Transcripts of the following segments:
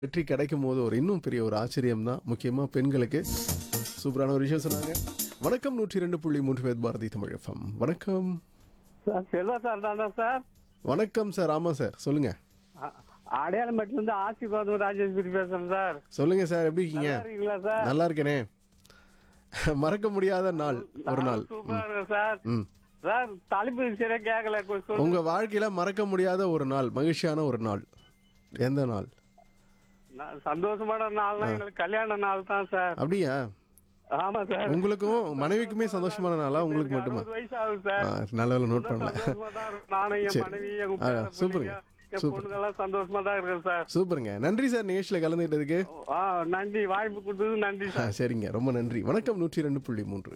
வெற்றி கிடைக்கும் போது ஒரு இன்னும் பெரிய ஒரு ஆச்சரியம் தான் முக்கியமா பெண்களுக்கு சூப்பரான ஒரு விஷயம் சொன்னாங்க வணக்கம் நூற்றி ரெண்டு புள்ளி மூன்று பேர் பாரதி தமிழ் எஃப்எம் வணக்கம் சார் செல்வா சார் தானே சார் வணக்கம் சார் ஆமா சார் சொல்லுங்க அ- அடையாளமேட்டுல இருந்து ஆசீர்வாதம் ராஜேஸ்வரி பேசுறேன் சார் சொல்லுங்க சார் எப்படி இருக்கீங்க நல்லா இருக்கீங்களா சார் நல்லா இருக்கேனே மறக்க முடியாத நாள் ஒரு நாள் சூப்பரா இருக்கு சார் ம் சார் தலைப்பு சரியா கேட்கல கொஞ்சம் சொல்லுங்க. உங்க வாழ்க்கையில மறக்க முடியாத ஒரு நாள் மகிழ்ச்சியான ஒரு நாள் எந்த நாள் நான் சந்தோஷமான நாள்னா எங்களுக்கு கல்யாண நாள் தான் சார் அப்படியா ஆமா சார் உங்களுக்கும் மனைவிக்குமே சந்தோஷமான நாளா உங்களுக்கு எனக்கு மட்டுமா 60 வயசு ஆகுது சார் ஆ, நல்ல வேலை நோட் பண்ணல சந்தோஷமா தான் இருக்கு. நானும் என் சரி. மனைவி எங்க ஆ, பேர சூப்பருங்க. பிள்ளைங்க, என் சூப்பர். பொண்ணுங்கெல்லாம் சந்தோஷமா தான் இருக்கேன் சார் சூப்பருங்க நன்றி சார் நிகழ்ச்சியில் கலந்துக்கிட்டதுக்கு ஆ நன்றி வாய்ப்பு கொடுத்தது நன்றி ஆ, சார் சரிங்க ரொம்ப நன்றி வணக்கம் நூற்றி ரெண்டு புள்ளி மூன்று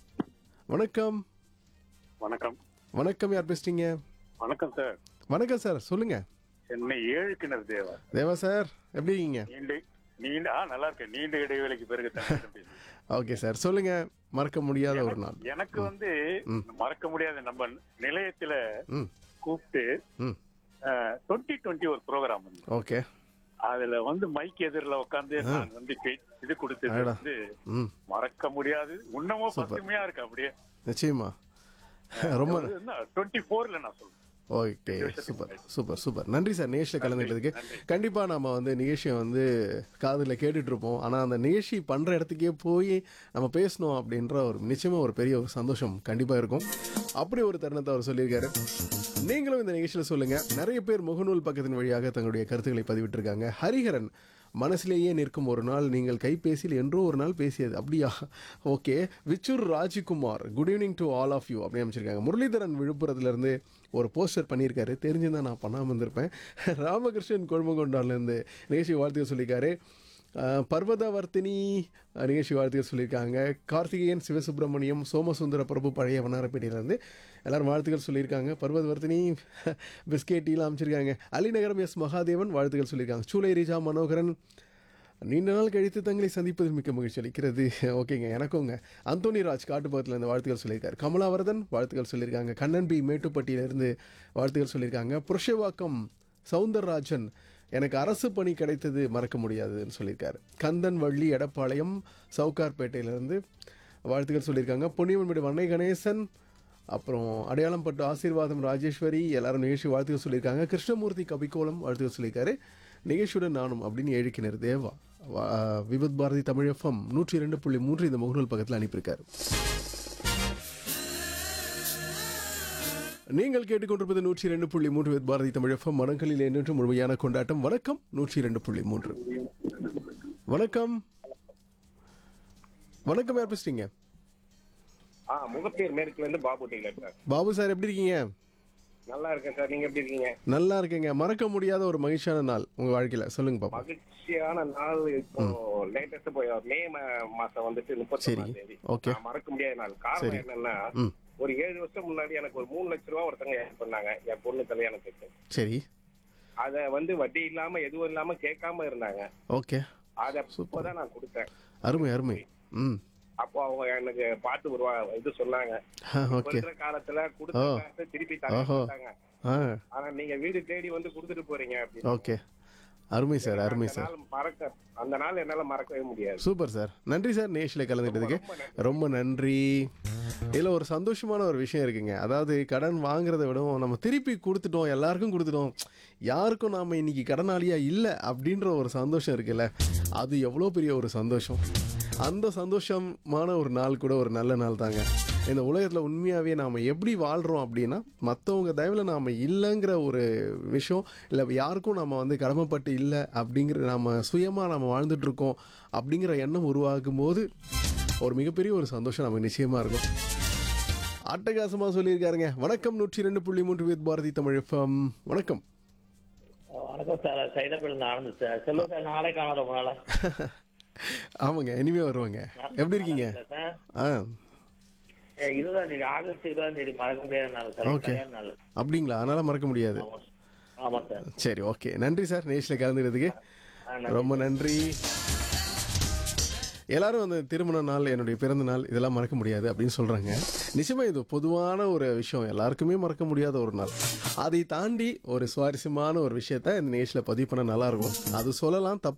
வணக்கம் வணக்கம் வணக்கம் யார் பேசுறீங்க வணக்கம் சார் வணக்கம் சார் சொல்லுங்க சென்னை ஏழு கிணறு தேவா தேவா சார் எப்படி இருக்கீங்க நீண்ட நீண்ட ஆ நல்லா இருக்கேன் நீண்ட இடைவேளைக்கு பிறகு தன்னிடம் பேசுறேன். ஓகே சார் சொல்லுங்க மறக்க முடியாத ஒரு நாள் எனக்கு வந்து மறக்க முடியாத நம்ம நிலையத்துல ம் கூப்பிட்டு ம் டுவெண்ட்டி டுவெண்ட்டி ஒரு ப்ரோக்ராம் வந்து ஓகே அதுல வந்து மைக் எதிரில் உட்காந்து நான் வந்து பே- இது கொடுத்தது அடடா. வந்து ம் மறக்க முடியாது இன்னமும் பசுமையா இருக்கு அப்படியே நிச்சயமா ரொம்ப டுவெண்ட்டி ஃபோர்ல நான் சொல்றேன் ஓகே சூப்பர் சூப்பர் சூப்பர் நன்றி சார் நிகழ்ச்சியில் கலந்துக்கிட்டதுக்கு கண்டிப்பா நம்ம வந்து நிகழ்ச்சியை வந்து காதில் கேட்டுட்டு இருப்போம் ஆனா அந்த நிகழ்ச்சி பண்ற இடத்துக்கே போய் நம்ம பேசணும் அப்படின்ற ஒரு நிச்சயமா ஒரு பெரிய ஒரு சந்தோஷம் கண்டிப்பா இருக்கும் அப்படி ஒரு தருணத்தை அவர் சொல்லியிருக்காரு நீங்களும் இந்த நிகழ்ச்சியில் சொல்லுங்க நிறைய பேர் முகநூல் பக்கத்தின் வழியாக தங்களுடைய கருத்துக்களை பதிவிட்டிருக்காங்க ஹரிஹரன் மனசிலேயே நிற்கும் ஒரு நாள் நீங்கள் கைபேசியில் என்றோ ஒரு நாள் பேசியது அப்படியா okay Vichoor Rajkumar good evening to all of you அப்படின்னு அமைச்சிருக்காங்க முரளிதரன் விழுப்புரத்துலேருந்து ஒரு போஸ்டர் பண்ணியிருக்காரு தெரிஞ்சிருந்தா நான் பண்ணாமல் இருந்திருப்பேன் ராமகிருஷ்ணன் கொழுமங்கொண்டான்லேருந்து நிகழ்ச்சி வாழ்த்துக்கள் சொல்லியிருக்காரு அஹ், பர்வதவர்த்தினி அஹ், நிகழ்ச்சி வாழ்த்துக்கள் சொல்லியிருக்காங்க கார்த்திகேயன் சிவசுப்பிரமணியம் சோமசுந்தர பிரபு பழைய வண்ணாரப்பேட்டையிலேருந்து எல்லாரும் வாழ்த்துக்கள் சொல்லியிருக்காங்க பர்வதவர்த்தினி பிஸ்கெட் டீலாம் அமைச்சிருக்காங்க அலிநகரம் எஸ் மகாதேவன் வாழ்த்துக்கள் சொல்லியிருக்காங்க சூலை ரீஜா மனோகரன் நீண்ட நாள் கழித்து தங்களை சந்திப்பதில் மிக்க மகிழ்ச்சி அளிக்கிறது ஓகேங்க எனக்குங்க அந்தோனி ராஜ் காட்டுப்பக்கத்தில் இருந்து வாழ்த்துக்கள் சொல்லியிருக்காரு கமலாவர்தன் வாழ்த்துக்கள் சொல்லியிருக்காங்க கண்ணன் பி மேட்டுப்பட்டியிலிருந்து வாழ்த்துக்கள் சொல்லியிருக்காங்க புருஷவாக்கம் சவுந்தரராஜன் எனக்கு அரசு பணி கிடைத்தது மறக்க முடியாதுன்னு சொல்லியிருக்காரு கந்தன் வள்ளி எடப்பாளையம் சவுகார்பேட்டையிலேருந்து வாழ்த்துக்கள் சொல்லியிருக்காங்க பொன்னியவன்மேடு வண்ணை கணேசன் அப்புறம் அடையாளம் பட்டு ஆசீர்வாதம் ராஜேஸ்வரி எல்லாரும் நிகழ்ச்சி வாழ்த்துக்கள் சொல்லியிருக்காங்க கிருஷ்ணமூர்த்தி கபிகோலம் வாழ்த்துக்கள் சொல்லியிருக்காரு நிகழ்ச்சியுடன் நானும் அப்படின்னு ஏழிக்கினர் தேவா வா- விபத் பாரதி தமிழ் எஃப்எம் நூற்றி இரண்டு புள்ளி மூன்று இந்த முகநூல் பக்கத்தில் அனுப்பியிருக்காரு நீங்கள் கேட்டுக்கொண்டிருப்பது நூற்றி இரண்டு புள்ளி மூன்று வித் பாரதி தமிழ் எஃப்எம் மனங்களில் என்று முழுமையான கொண்டாட்டம் வணக்கம் நூற்றி இரண்டு புள்ளி மூன்று வணக்கம் வணக்கம் யார் பேசுறீங்க ஆ முகப்பேர் மேற்குல இருந்து Babu tailor sir Babu sir எப்படி இருக்கீங்க நல்லா இருக்கேன் சார் நீங்க எப்படி இருக்கீங்க நல்லா இருக்கேங்க மறக்க முடியாத ஒரு மகிழ்ச்சியான நாள் உங்க வாழ்க்கையில சொல்லுங்க பாப்பா மகிழ்ச்சியான நாள் இப்போ லேட்டஸ்ட் போய் மே மா- மாசம் வந்துட்டு முப்பத்தி சரி. தேதி ஓகே. நான் மறக்க முடியாத நாள் காரணம் என்னன்னா ம் ஒரு ஏழு வருஷம் முன்னாடி எனக்கு ஒரு மூணு லட்ச ரூபா ஒருத்தங்க ஏன் பண்ணாங்க என் பொண்ணு கல்யாணத்துக்கு சரி அத வந்து வட்டி இல்லாம எதுவும் இல்லாம கேட்காம இருந்தாங்க ஓகே அத இப்பதான் நான் கொடுத்தேன் அருமை அருமை ம் அப்போ அவங்க எனக்கு பாட்டு ஒரு வா- இது சொன்னாங்க இப்ப ஓகே இருக்கிற காலத்துல கொடுத்த ஓ. காசை திருப்பி தர ஓஹோ. மாட்டாங்க ஆ ஆனா நீங்க வீடு தேடி வந்து கொடுத்துட்டு போறீங்க அப்படின்னு ஓகே அருமை சார் அருமை அந்த சார் நாள் மறக்க அந்த நாள் என்னால மறக்கவே முடியாது சூப்பர் சார் நன்றி சார் நேஷில் கலந்துக்கிட்டதுக்கு ரொம்ப நன்றி இதில் ஒரு சந்தோஷமான ஒரு விஷயம் இருக்குங்க அதாவது கடன் வாங்குறத விடவும் நம்ம திருப்பி கொடுத்துட்டோம் எல்லாருக்கும் கொடுத்துட்டோம் யாருக்கும் நாம் இன்னைக்கு கடனாளியா இல்லை அப்படின்ற ஒரு சந்தோஷம் இருக்குல்ல அது எவ்வளோ பெரிய ஒரு சந்தோஷம் அந்த சந்தோஷமான ஒரு நாள் கூட ஒரு நல்ல நாள் தாங்க இந்த உலகத்தில் உண்மையாகவே நாம் எப்படி வாழ்கிறோம் அப்படின்னா மற்றவங்க தயவில் நாம் இல்லைங்கிற ஒரு விஷயம் இல்லை யாருக்கும் நம்ம வந்து கடமைப்பட்டு இல்லை அப்படிங்கிற நம்ம சுயமாக நம்ம வாழ்ந்துட்டு இருக்கோம் அப்படிங்கிற எண்ணம் உருவாகும் போது ஒரு மிகப்பெரிய ஒரு சந்தோஷம் நமக்கு நிச்சயமாக இருக்கும் அட்டகாசமாக சொல்லியிருக்காருங்க வணக்கம் நூற்றி ரெண்டு புள்ளி மூன்று வித் பாரதி தமிழ் எஃப்எம் வணக்கம் வணக்கம் சார் சைதாப்பேடு ஆனந்த் சார் சொல்லுங்க சார் நாளை காண ரொம்ப நாளா ஆமாங்க இனிமே வருவாங்க எப்படி இருக்கீங்க சார் ஆ ஏ, இருபதாம் தேதி ஆகஸ்ட் இருபதாம் தேதி மறக்க முடியாத நாள் சார் Okay. கல்யாண நாள் அப்படிங்களா அதனால் மறக்க முடியாது ஆமா. ஆமா சார் சரி ஓகே நன்றி சார் நேஷில் கலந்துக்கிறதுக்கு ஆ, நன்றி. ரொம்ப நன்றி எல்லாரும் வந்து திருமண நாள் என்னுடைய பிறந்த நாள் இதெல்லாம் மறக்க முடியாது அப்படின்னு சொல்றாங்க நிச்சயமா இது பொதுவான ஒரு விஷயம் எல்லாருக்குமே மறக்க முடியாத ஒரு நாள் அதை தாண்டி ஒரு சுவாரஸ்யமான ஒரு விஷயத்த இந்த நிகழ்ச்சியில் பதிவு பண்ண நல்லா இருக்கும் அது சொல்லலாம் தப்பு